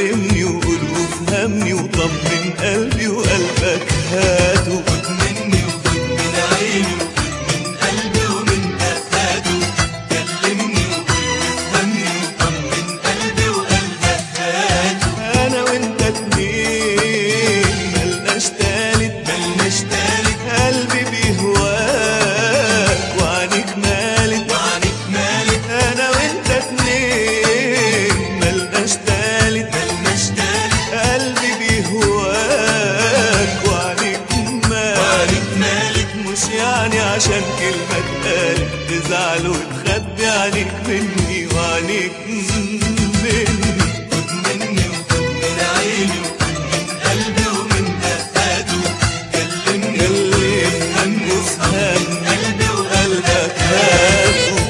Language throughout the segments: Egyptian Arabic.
كلمني وقول وافهمني وطمن قلبي وقلبك هاته خد مني وخد من عيني وخد من قلبي ومن دقاته كلمني وقول وافهمني وطمن قلبي وقلبك هاته انا وانت اتنين ملناش تالت ملناش تالت قلبي بيهواك وعنيك مالت وعنيك مالك انا وانت اتنين ملناش تالت ملناش تالت قلبي بيهواك وعنيك مالت وعنيك مالك مش يعني عشان كلمة اتقالت تزعل وتخبي عليك مني وعنيك مني خد مني وخد من عيني وخد من قلبي ومن دقاته كلمني كلمني وافهمني وافهمني قلبي قلبك وقلبك هاته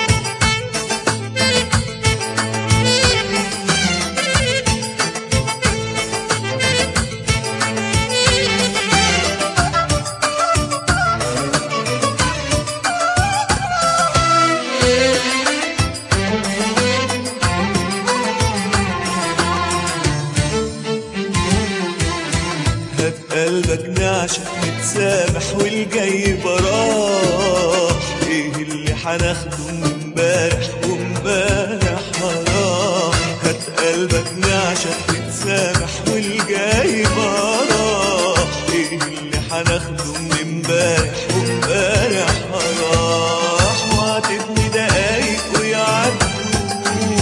هات قلبك نعشق نتسامح والجاي براح ايه اللي حناخده من امبارح وامبارح راح هات قلبك نعشق نتسامح والجاي براح ايه اللي حناخده من امبارح وامبارح راح وعاتبني دقايق ويعدوا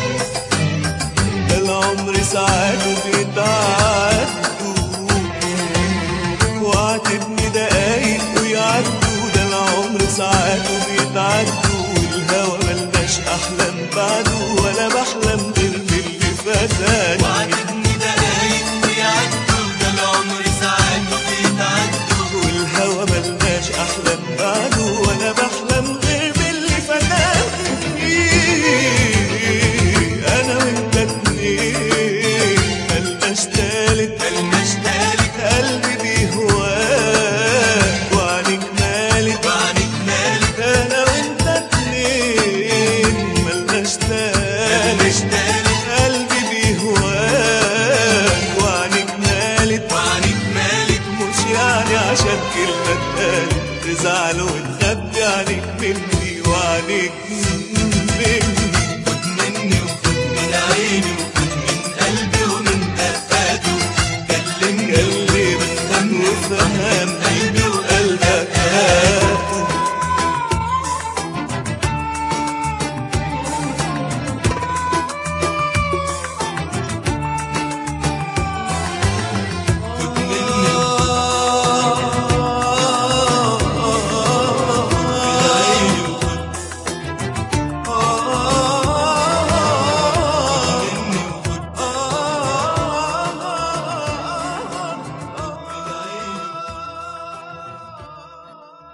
ده العمر ساعاته بيتعدوا وعاتبني دقايق ويعدوا ده العمر ساعاته بيتعدوا والهوى ملناش احلام بعده ولا بحلم غير باللي فاتني وعدتني دقايق ويعدوا ده العمر ساعات بيتعدوا والهوى ملناش احلام بعده ولا بحلم غير باللي فاتني انا وانت اتنين ملناش تالت ملناش تالت قلبي بيهواك وعنيك مالت وعنيك مالك انا وانت اتنين ملناش ملناش تالت تالت قلبي بيهواك وعنيك مالت وعنيك مالك مش يعني عشان كلمة اتقالت تزعل وتخبي عليك مني وعليك